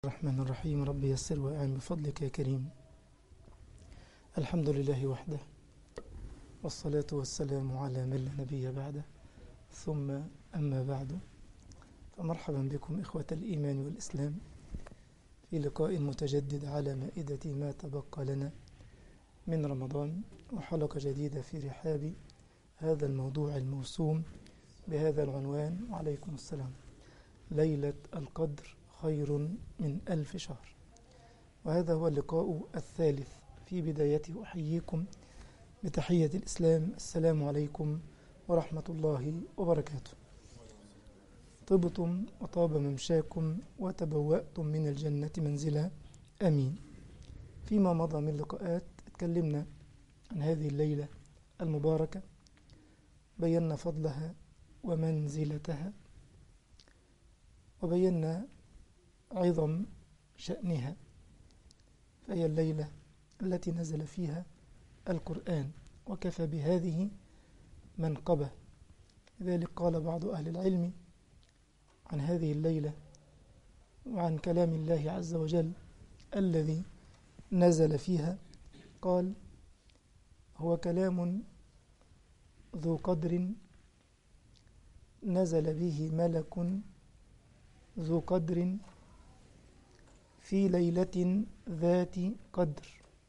الرحمن الرحيم رب يسر وأعن بفضلك يا كريم الحمد لله وحده والصلاة والسلام على من لا نبي بعده ثم أما بعد فمرحبا بكم إخوة الإيمان والإسلام في لقاء متجدد على مائدة ما تبقى لنا من رمضان وحلقة جديدة في رحاب هذا الموضوع الموسوم بهذا العنوان وعليكم السلام ليلة القدر خير من ألف شهر وهذا هو اللقاء الثالث في بدايته أحييكم بتحية الإسلام السلام عليكم ورحمة الله وبركاته طبتم وطاب ممشاكم وتبوأتم من الجنة منزلا أمين فيما مضى من لقاءات اتكلمنا عن هذه الليلة المباركة بينا فضلها ومنزلتها وبينا عظم شأنها فهي الليلة التي نزل فيها القرآن وكفى بهذه منقبة لذلك قال بعض أهل العلم عن هذه الليلة وعن كلام الله عز وجل الذي نزل فيها قال هو كلام ذو قدر نزل به ملك ذو قدر في ليلة ذات قدر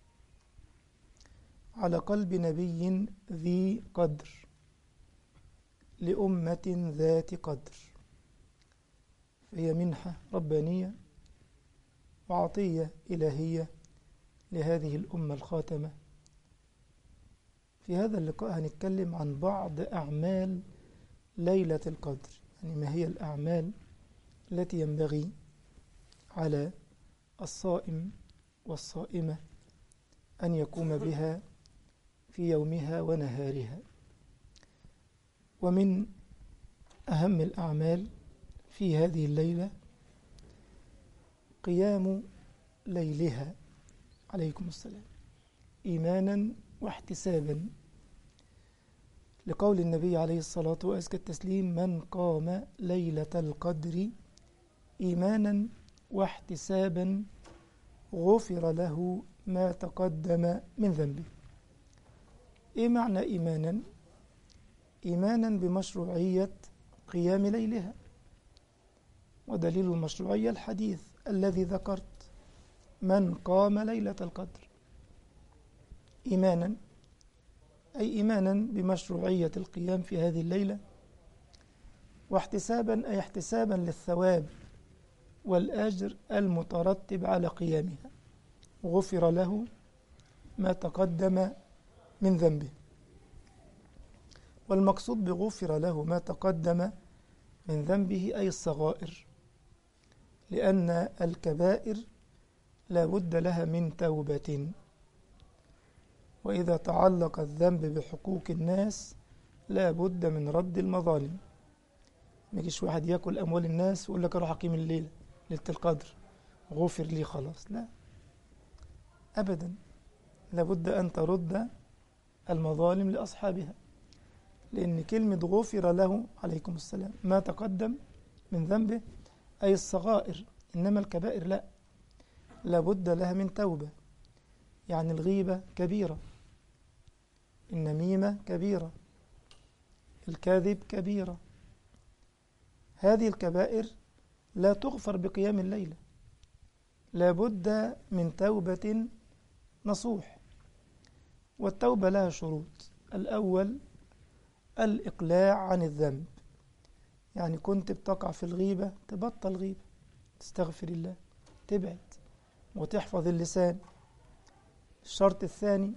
على قلب نبي ذي قدر لأمة ذات قدر فهي منحة ربانية وعطية إلهية لهذه الأمة الخاتمة في هذا اللقاء هنتكلم عن بعض أعمال ليلة القدر يعني ما هي الأعمال التي ينبغي على الصائم والصائمة أن يقوم بها في يومها ونهارها ومن أهم الأعمال في هذه الليلة قيام ليلها عليكم السلام إيمانا واحتسابا لقول النبي عليه الصلاة وأزكى التسليم من قام ليلة القدر إيمانا واحتسابا غفر له ما تقدم من ذنبه إيه معنى إيمانا؟ إيمانا بمشروعية قيام ليلها ودليل المشروعية الحديث الذي ذكرت من قام ليلة القدر إيمانا أي إيمانا بمشروعية القيام في هذه الليلة واحتسابا أي احتسابا للثواب والأجر المترتب على قيامها غفر له ما تقدم من ذنبه والمقصود بغفر له ما تقدم من ذنبه أي الصغائر لأن الكبائر لا بد لها من توبة وإذا تعلق الذنب بحقوق الناس لا بد من رد المظالم ما يجيش واحد ياكل أموال الناس ويقول لك أروح أقيم الليلة ليلة القدر غفر لي خلاص لا أبدا لابد أن ترد المظالم لأصحابها لأن كلمة غفر له عليكم السلام ما تقدم من ذنبه أي الصغائر إنما الكبائر لا لابد لها من توبة يعني الغيبة كبيرة النميمة كبيرة الكاذب كبيرة هذه الكبائر لا تغفر بقيام الليلة لابد من توبة نصوح والتوبة لها شروط الأول الإقلاع عن الذنب يعني كنت بتقع في الغيبة تبطل غيبة تستغفر الله تبعد وتحفظ اللسان الشرط الثاني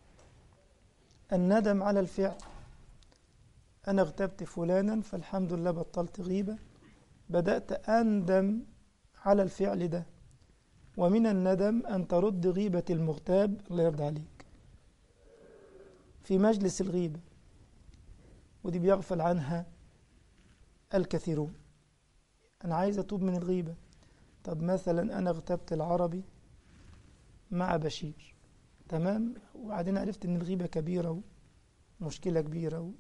الندم على الفعل أنا اغتبت فلانا فالحمد لله بطلت غيبة بدأت أندم على الفعل ده ومن الندم أن ترد غيبة المغتاب الله يرضى عليك في مجلس الغيبة ودي بيغفل عنها الكثيرون أنا عايز أتوب من الغيبة طب مثلا أنا اغتبت العربي مع بشير تمام وبعدين عرفت إن الغيبة كبيرة ومشكلة كبيرة و...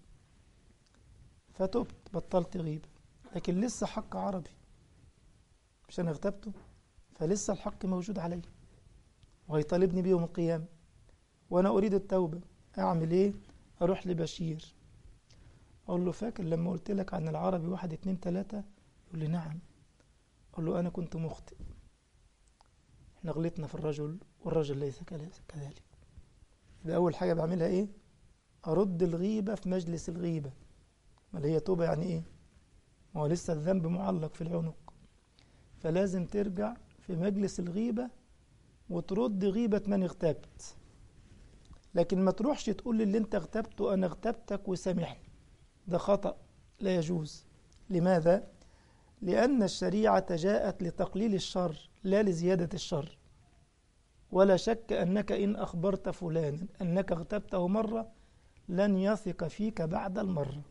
فتبت بطلت غيبة لكن لسه حق عربي مش أنا اغتبته فلسه الحق موجود علي وهيطالبني بيه يوم القيامة وأنا أريد التوبة أعمل إيه؟ أروح لبشير أقول له فاكر لما قلت لك عن العربي واحد اتنين تلاتة يقول لي نعم أقول له أنا كنت مخطئ احنا غلطنا في الرجل والرجل ليس كذلك يبقى أول حاجة بعملها إيه؟ أرد الغيبة في مجلس الغيبة ما هي توبة يعني إيه؟ ما هو لسه الذنب معلق في العنق فلازم ترجع في مجلس الغيبة وترد غيبة من اغتبت لكن ما تروحش تقول للي انت اغتبته أنا اغتبتك وسامحني ده خطأ لا يجوز لماذا؟ لأن الشريعة جاءت لتقليل الشر لا لزيادة الشر ولا شك أنك إن أخبرت فلانا أنك اغتبته مرة لن يثق فيك بعد المرة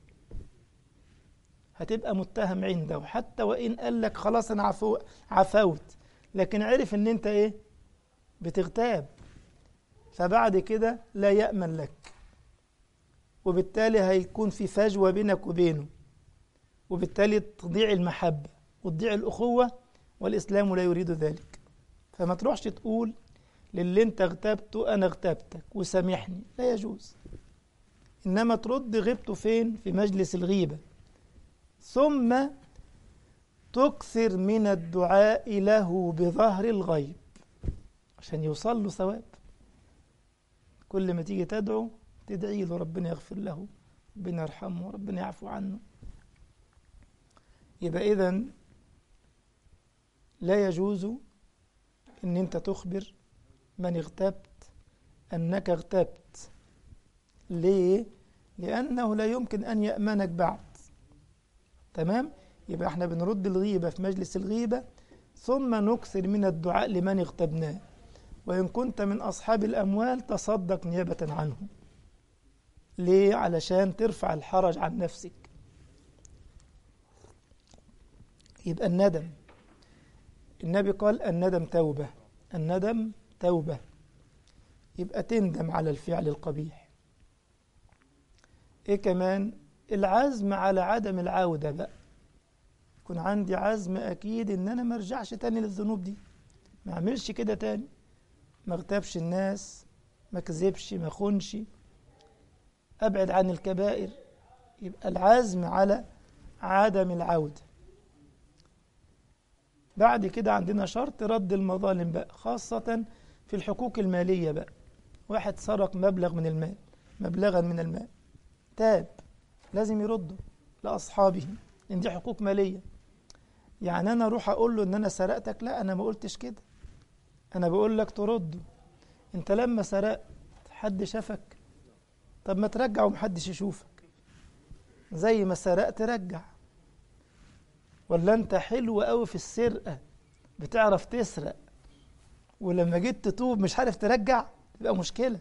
هتبقى متهم عنده حتى وإن قال لك خلاص أنا عفو عفوت لكن عرف أن أنت إيه بتغتاب فبعد كده لا يأمن لك وبالتالي هيكون في فجوة بينك وبينه وبالتالي تضيع المحبة وتضيع الأخوة والإسلام لا يريد ذلك فما تروحش تقول للي انت اغتبته أنا اغتبتك وسامحني لا يجوز إنما ترد غيبته فين في مجلس الغيبة ثم تكثر من الدعاء له بظهر الغيب عشان يوصل له ثواب كل ما تيجي تدعو تدعي له ربنا يغفر له ربنا يرحمه ربنا يعفو عنه يبقى إذا لا يجوز إن أنت تخبر من اغتبت أنك اغتبت ليه؟ لأنه لا يمكن أن يأمنك بعد تمام؟ يبقى احنا بنرد الغيبة في مجلس الغيبة ثم نكثر من الدعاء لمن اغتبناه وإن كنت من أصحاب الأموال تصدق نيابة عنه ليه؟ علشان ترفع الحرج عن نفسك يبقى الندم النبي قال الندم توبة الندم توبة يبقى تندم على الفعل القبيح ايه كمان العزم على عدم العودة بقى يكون عندي عزم أكيد إن أنا ما ارجعش تاني للذنوب دي ما اعملش كده تاني ما اغتابش الناس ما كذبش ما خونش أبعد عن الكبائر يبقى العزم على عدم العودة بعد كده عندنا شرط رد المظالم بقى خاصة في الحقوق المالية بقى واحد سرق مبلغ من المال مبلغا من المال تاب لازم يرده لأصحابه إن دي حقوق مالية يعني أنا أروح أقول له إن أنا سرقتك لا أنا ما قلتش كده أنا بقول لك ترده أنت لما سرقت حد شافك طب ما ترجع ومحدش يشوفك زي ما سرقت رجع ولا انت حلو قوي في السرقة بتعرف تسرق ولما جيت تتوب مش عارف ترجع تبقى مشكلة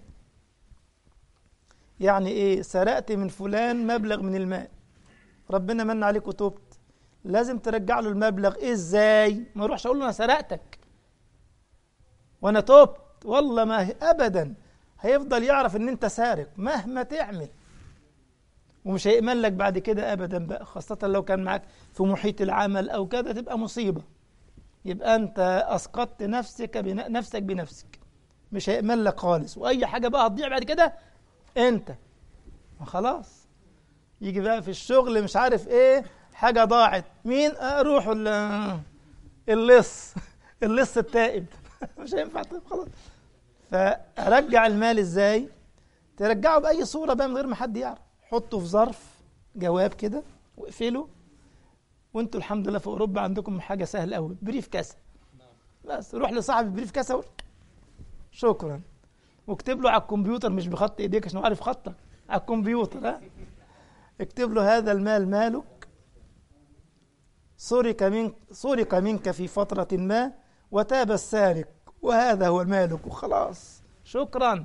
يعني ايه سرقت من فلان مبلغ من المال ربنا من عليك وتوبت لازم ترجع له المبلغ إيه ازاي ما اروحش اقول له انا سرقتك وانا توبت والله ما ابدا هيفضل يعرف ان انت سارق مهما تعمل ومش هيأمن لك بعد كده ابدا بقى خاصة لو كان معاك في محيط العمل او كده تبقى مصيبة يبقى انت اسقطت نفسك بن... نفسك بنفسك مش هيأمن لك خالص واي حاجة بقى هتضيع بعد كده انت خلاص يجي بقى في الشغل مش عارف ايه حاجة ضاعت مين اروح اللص اللص التائب مش هينفع طيب خلاص فرجع المال ازاي ترجعه بأي صورة بقى من غير ما حد يعرف حطه في ظرف جواب كده واقفله وانتوا الحمد لله في اوروبا عندكم حاجه سهله قوي بريف كاسه بس روح لصاحب البريف كاسه و... شكرا واكتب له على الكمبيوتر مش بخط ايديك عشان عارف خطك على الكمبيوتر ها اكتب له هذا المال مالك سرق من سرق منك في فترة ما وتاب السارق وهذا هو مالك وخلاص شكرا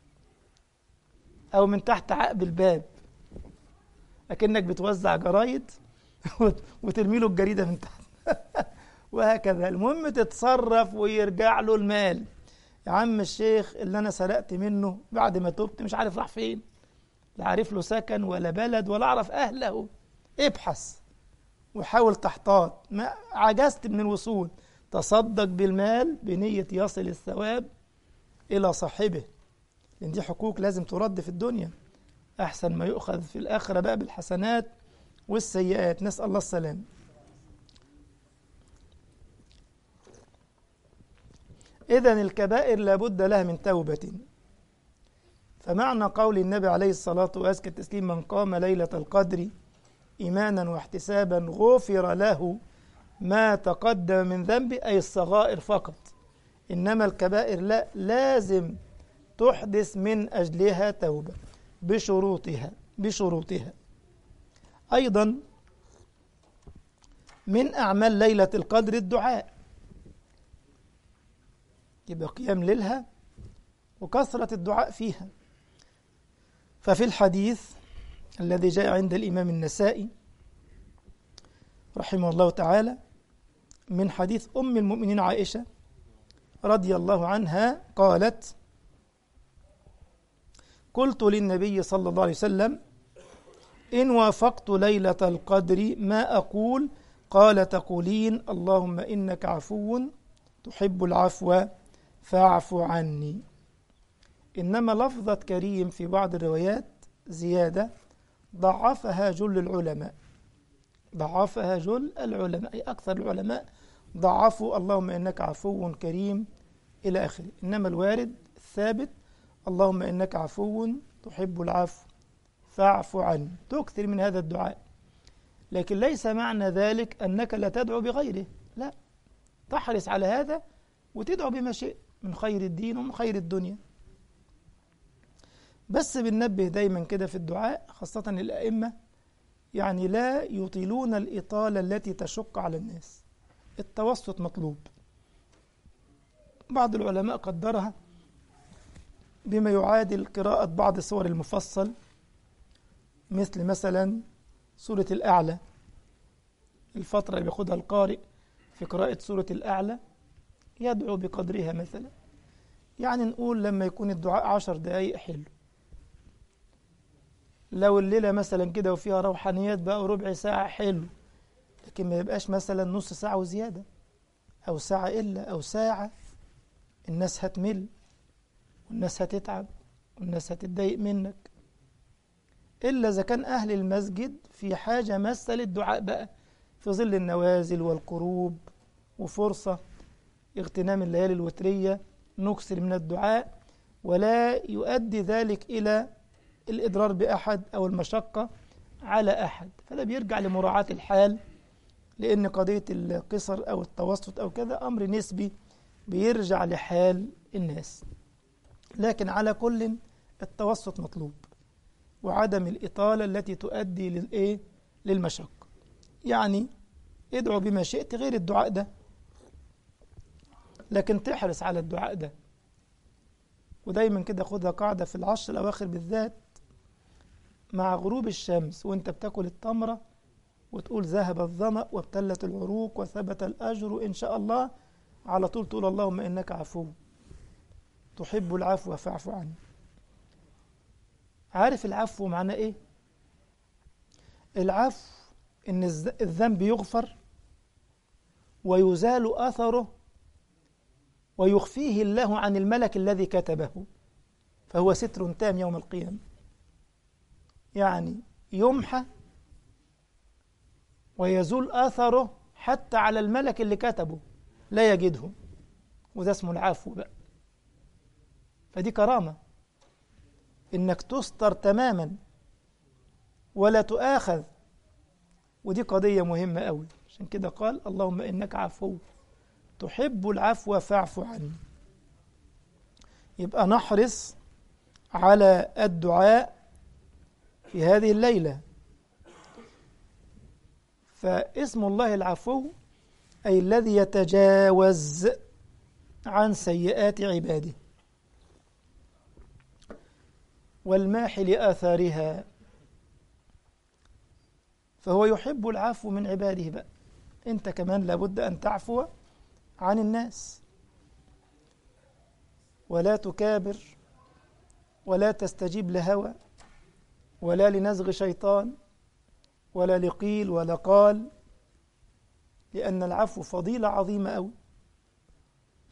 أو من تحت عقب الباب أكنك بتوزع جرايد وترمي له الجريدة من تحت وهكذا المهم تتصرف ويرجع له المال يا عم الشيخ اللي أنا سرقت منه بعد ما تبت مش عارف راح فين لا عارف له سكن ولا بلد ولا أعرف أهله ابحث وحاول تحتاط ما عجزت من الوصول تصدق بالمال بنية يصل الثواب إلى صاحبه لأن دي حقوق لازم ترد في الدنيا أحسن ما يؤخذ في الآخرة بقى بالحسنات والسيئات نسأل الله السلام إذا الكبائر لابد لها من توبة فمعنى قول النبي عليه الصلاة وأزكى التسليم من قام ليلة القدر إيمانا واحتسابا غفر له ما تقدم من ذنبه أي الصغائر فقط إنما الكبائر لا لازم تحدث من أجلها توبة بشروطها بشروطها أيضا من أعمال ليلة القدر الدعاء يبقى قيام ليلها وكثرة الدعاء فيها ففي الحديث الذي جاء عند الإمام النسائي رحمه الله تعالى من حديث أم المؤمنين عائشة رضي الله عنها قالت قلت للنبي صلى الله عليه وسلم إن وافقت ليلة القدر ما أقول قال تقولين اللهم إنك عفو تحب العفو فاعف عني إنما لفظة كريم في بعض الروايات زيادة ضعفها جل العلماء ضعفها جل العلماء أي أكثر العلماء ضعفوا اللهم إنك عفو كريم إلى آخره إنما الوارد الثابت اللهم إنك عفو تحب العفو فاعف عني تكثر من هذا الدعاء لكن ليس معنى ذلك أنك لا تدعو بغيره لا تحرص على هذا وتدعو بما شئت من خير الدين ومن خير الدنيا بس بننبه دايما كده في الدعاء خاصة الأئمة يعني لا يطيلون الإطالة التي تشق على الناس التوسط مطلوب بعض العلماء قدرها بما يعادل قراءة بعض سور المفصل مثل مثلا سورة الأعلى الفترة اللي بياخدها القارئ في قراءة سورة الأعلى يدعو بقدرها مثلا يعني نقول لما يكون الدعاء عشر دقايق حلو لو الليلة مثلا كده وفيها روحانيات بقى وربع ساعة حلو لكن ما يبقاش مثلا نص ساعة وزيادة أو ساعة إلا أو ساعة الناس هتمل والناس هتتعب والناس هتتضايق منك إلا إذا كان أهل المسجد في حاجة مسة للدعاء بقى في ظل النوازل والقروب وفرصة اغتنام الليالي الوترية نكثر من الدعاء ولا يؤدي ذلك إلى الإضرار بأحد أو المشقة على أحد فده بيرجع لمراعاة الحال لأن قضية القصر أو التوسط أو كذا أمر نسبي بيرجع لحال الناس لكن على كل التوسط مطلوب وعدم الإطالة التي تؤدي للإيه؟ للمشقة يعني ادعو بما شئت غير الدعاء ده لكن تحرص على الدعاء ده ودايما كده خدها قاعدة في العشر الأواخر بالذات مع غروب الشمس وانت بتاكل التمرة وتقول ذهب الظمأ وابتلت العروق وثبت الأجر إن شاء الله على طول تقول اللهم إنك عفو تحب العفو فاعف عني عارف العفو معناه إيه؟ العفو إن الذنب يغفر ويزال أثره ويخفيه الله عن الملك الذي كتبه فهو ستر تام يوم القيامة يعني يمحى ويزول أثره حتى على الملك اللي كتبه لا يجده وده اسمه العفو بقى فدي كرامة إنك تستر تماما ولا تؤاخذ ودي قضية مهمة أوي عشان كده قال اللهم إنك عفو تحب العفو فاعف عني يبقى نحرص على الدعاء في هذه الليلة فاسم الله العفو أي الذي يتجاوز عن سيئات عباده والماحي لآثارها فهو يحب العفو من عباده بقى أنت كمان لابد أن تعفو عن الناس ولا تكابر ولا تستجيب لهوى ولا لنزغ شيطان ولا لقيل ولا قال لأن العفو فضيلة عظيمة أوي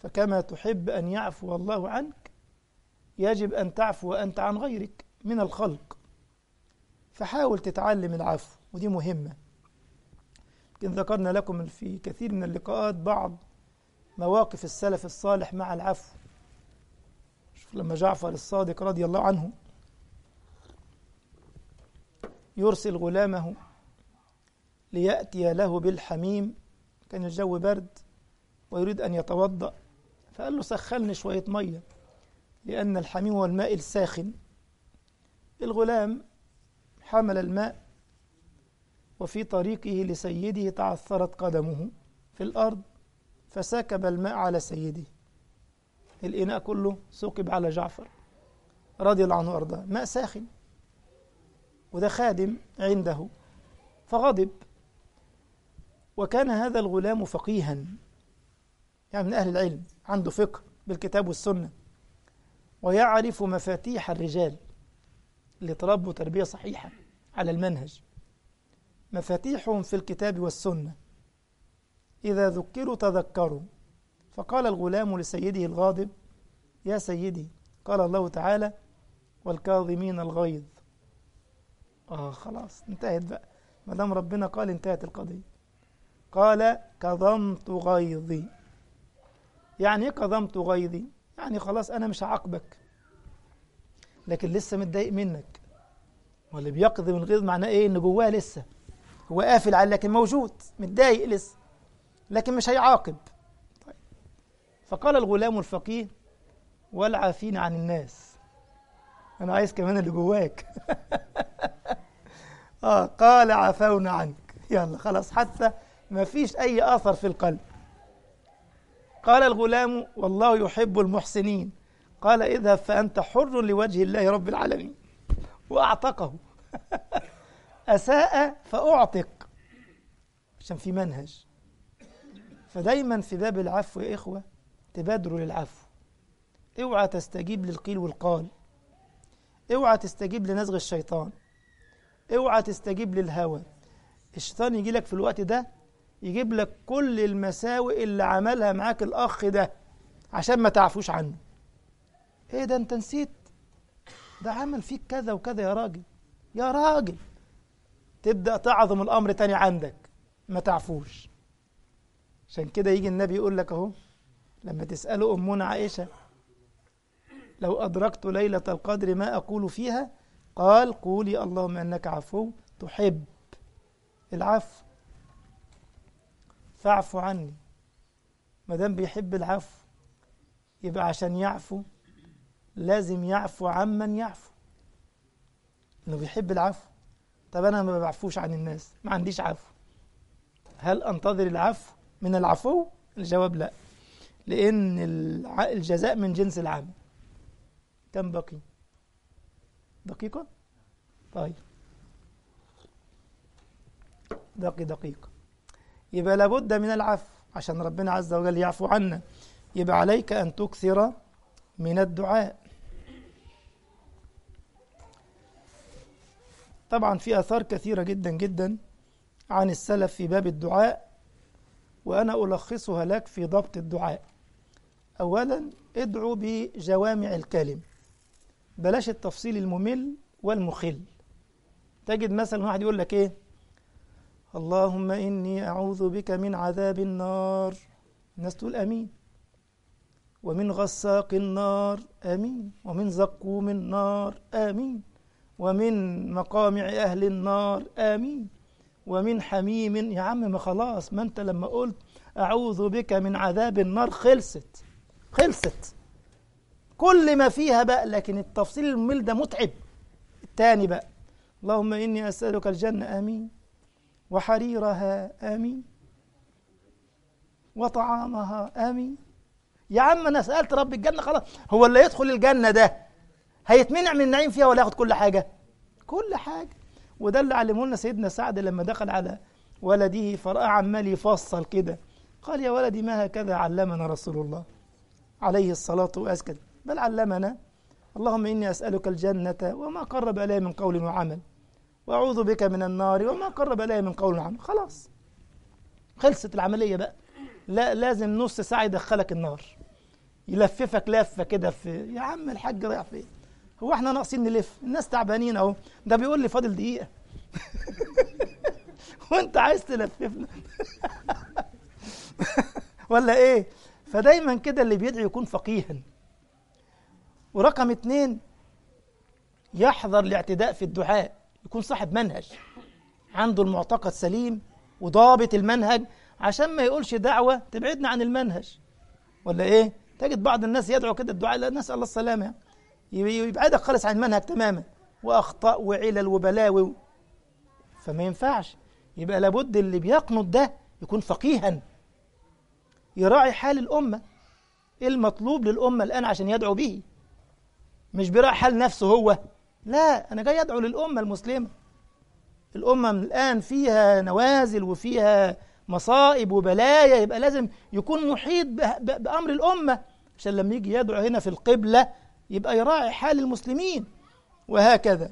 فكما تحب أن يعفو الله عنك يجب أن تعفو أنت عن غيرك من الخلق فحاول تتعلم العفو ودي مهمة يمكن ذكرنا لكم في كثير من اللقاءات بعض مواقف السلف الصالح مع العفو شوف لما جعفر الصادق رضي الله عنه يرسل غلامه ليأتي له بالحميم كان الجو برد ويريد أن يتوضأ فقال له سخلني شوية مية لأن الحميم هو الماء الساخن الغلام حمل الماء وفي طريقه لسيده تعثرت قدمه في الأرض فسكب الماء على سيده الإناء كله سكب على جعفر رضي الله عنه وأرضاه ماء ساخن وده خادم عنده فغضب وكان هذا الغلام فقيها يعني من أهل العلم عنده فقه بالكتاب والسنة ويعرف مفاتيح الرجال اللي تربوا تربية صحيحة على المنهج مفاتيحهم في الكتاب والسنة إذا ذكروا تذكروا فقال الغلام لسيده الغاضب يا سيدي قال الله تعالى والكاظمين الغيظ آه خلاص انتهت بقى ما دام ربنا قال انتهت القضية قال كظمت غيظي يعني ايه كظمت غيظي يعني خلاص أنا مش هعاقبك لكن لسه متضايق منك واللي بيقضي من الغيظ معناه ايه ان جواه لسه هو قافل على لكن موجود متضايق لسه لكن مش هيعاقب طيب. فقال الغلام الفقيه والعافين عن الناس انا عايز كمان اللي جواك اه قال عفونا عنك يلا خلاص حتى ما فيش اي اثر في القلب قال الغلام والله يحب المحسنين قال اذهب فانت حر لوجه الله رب العالمين واعتقه اساء فاعتق عشان في منهج فدايما في باب العفو يا إخوة تبادروا للعفو اوعى تستجيب للقيل والقال اوعى تستجيب لنزغ الشيطان اوعى تستجيب للهوى الشيطان يجي لك في الوقت ده يجيب لك كل المساوئ اللي عملها معاك الأخ ده عشان ما تعفوش عنه ايه ده انت نسيت ده عمل فيك كذا وكذا يا راجل يا راجل تبدأ تعظم الأمر تاني عندك ما تعفوش عشان كده يجي النبي يقول لك اهو لما تسأله أمنا عائشة لو أدركت ليلة القدر ما أقول فيها قال قولي اللهم أنك عفو تحب العفو فاعف عني ما دام بيحب العفو يبقى عشان يعفو لازم يعفو عمن يعفو انه بيحب العفو طب انا ما بعفوش عن الناس ما عنديش عفو هل انتظر العفو من العفو الجواب لا لان الجزاء من جنس العمل كم بقي دقيقة طيب باقي دقيقة يبقى لابد من العفو عشان ربنا عز وجل يعفو عنا يبقى عليك أن تكثر من الدعاء طبعا في آثار كثيرة جدا جدا عن السلف في باب الدعاء وأنا ألخصها لك في ضبط الدعاء أولا ادعو بجوامع الكلم بلاش التفصيل الممل والمخل تجد مثلا واحد يقول لك ايه اللهم إني أعوذ بك من عذاب النار الناس تقول أمين ومن غساق النار آمين ومن زقوم النار آمين ومن مقامع أهل النار آمين ومن حميم يا عم ما خلاص ما أنت لما قلت أعوذ بك من عذاب النار خلصت خلصت كل ما فيها بقى لكن التفصيل الممل ده متعب الثاني بقى اللهم إني أسألك الجنة آمين وحريرها آمين وطعامها آمين يا عم أنا سألت رب الجنة خلاص هو اللي يدخل الجنة ده هيتمنع من النعيم فيها ولا ياخد كل حاجة كل حاجة وده اللي علمه لنا سيدنا سعد لما دخل على ولده فرأى عمال يفصل كده قال يا ولدي ما هكذا علمنا رسول الله عليه الصلاة والسلام بل علمنا اللهم إني أسألك الجنة وما قرب إليه من قول وعمل وأعوذ بك من النار وما قرب إليه من قول وعمل خلاص خلصت العملية بقى لا لازم نص ساعة يدخلك النار يلففك لفه كده في يا عم الحاج رايح فين هو احنا ناقصين نلف الناس تعبانين اهو ده بيقول لي فاضل دقيقه وانت عايز تلففنا ولا ايه فدايما كده اللي بيدعي يكون فقيها ورقم اتنين يحذر الاعتداء في الدعاء يكون صاحب منهج عنده المعتقد سليم وضابط المنهج عشان ما يقولش دعوة تبعدنا عن المنهج ولا ايه تجد بعض الناس يدعو كده الدعاء لا نسأل الله السلامة يبعدك خالص عن المنهج تماما وأخطاء وعلل وبلاوي فما ينفعش يبقى لابد اللي بيقنط ده يكون فقيها يراعي حال الأمة إيه المطلوب للأمة الآن عشان يدعو به مش بيراعي حال نفسه هو لا أنا جاي أدعو للأمة المسلمة الأمة الآن فيها نوازل وفيها مصائب وبلايا يبقى لازم يكون محيط بأمر الأمة عشان لما يجي يدعو هنا في القبلة يبقى يراعي حال المسلمين وهكذا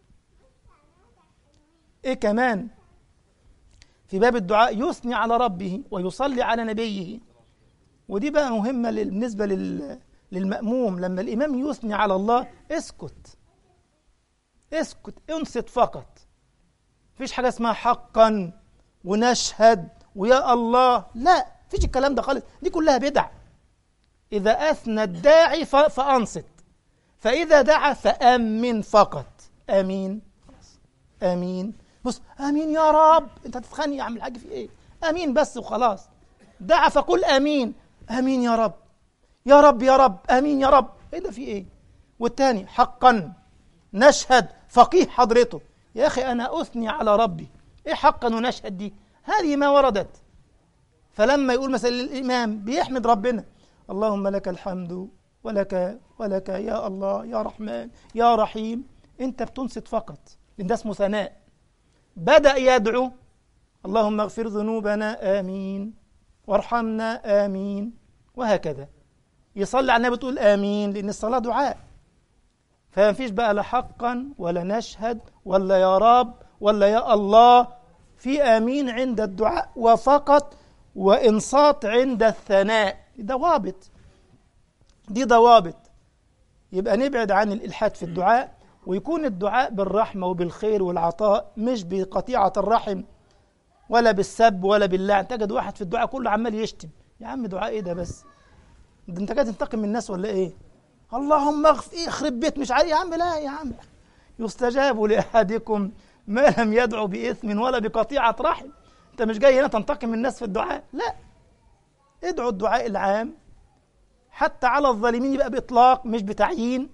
إيه كمان في باب الدعاء يثني على ربه ويصلي على نبيه ودي بقى مهمة بالنسبة لل... للمأموم لما الإمام يثني على الله اسكت اسكت انصت فقط مفيش حاجة اسمها حقا ونشهد ويا الله لا مفيش الكلام ده خالص دي كلها بدع إذا أثنى الداعي ف... فأنصت فإذا دعا فأمن فقط آمين آمين بص آمين يا رب أنت تتخانق يا عم الحاج في إيه آمين بس وخلاص دعا فقل آمين آمين يا رب يا رب يا رب آمين يا رب إيه ده في إيه والتاني حقا نشهد فقيه حضرته يا أخي أنا أثني على ربي إيه حقا ونشهد دي هذه ما وردت فلما يقول مثلا الإمام بيحمد ربنا اللهم لك الحمد ولك ولك يا الله يا رحمن يا رحيم أنت بتنصت فقط لأن ده اسمه ثناء بدأ يدعو اللهم اغفر ذنوبنا آمين وارحمنا آمين وهكذا يصلي على النبي تقول آمين لأن الصلاة دعاء فما فيش بقى لا حقا ولا نشهد ولا يا رب ولا يا الله في آمين عند الدعاء وفقط وإنصات عند الثناء ضوابط دي ضوابط يبقى نبعد عن الإلحاد في الدعاء ويكون الدعاء بالرحمة وبالخير والعطاء مش بقطيعة الرحم ولا بالسب ولا باللعن تجد واحد في الدعاء كله عمال يشتم يا عم دعاء ايه ده بس ده انت جاي تنتقم من الناس ولا ايه اللهم اخرب بيت مش عارف يا عم لا يا عم يستجاب لاحدكم ما لم يدعو باثم ولا بقطيعه رحم انت مش جاي هنا تنتقم من الناس في الدعاء لا ادعوا الدعاء العام حتى على الظالمين يبقى باطلاق مش بتعيين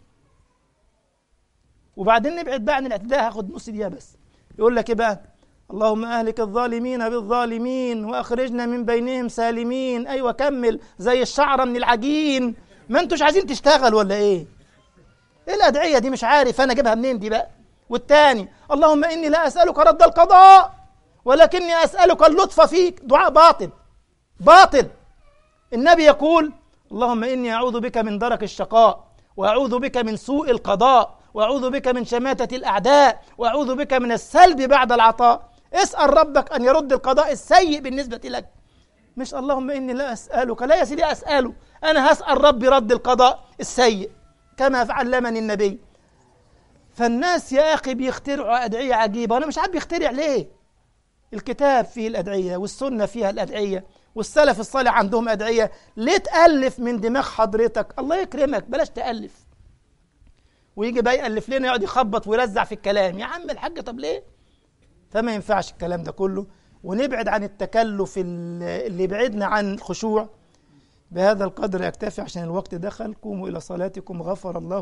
وبعدين نبعد بقى عن الاعتداء هاخد نص دقيقه بس يقول لك ايه بقى اللهم اهلك الظالمين بالظالمين واخرجنا من بينهم سالمين ايوه كمل زي الشعره من العجين ما انتوش عايزين تشتغل ولا ايه ايه الادعيه دي مش عارف انا اجيبها منين دي بقى والتاني اللهم اني لا اسالك رد القضاء ولكني اسالك اللطف فيك دعاء باطل باطل النبي يقول اللهم اني اعوذ بك من درك الشقاء واعوذ بك من سوء القضاء واعوذ بك من شماته الاعداء واعوذ بك من السلب بعد العطاء اسال ربك ان يرد القضاء السيء بالنسبه لك مش اللهم اني لا اسالك لا يا سيدي اساله انا هسال ربي رد القضاء السيء كما علمني النبي فالناس يا اخي بيخترعوا ادعيه عجيبه وانا مش عارف بيخترع ليه الكتاب فيه الادعيه والسنه فيها الادعيه والسلف الصالح عندهم ادعيه ليه تالف من دماغ حضرتك الله يكرمك بلاش تالف ويجي بقى يالف لنا يقعد يخبط ويرزع في الكلام يا عم الحاج طب ليه فما ينفعش الكلام ده كله ونبعد عن التكلف اللي يبعدنا عن الخشوع بهذا القدر يكتفي عشان الوقت دخل قوموا إلى صلاتكم غفر الله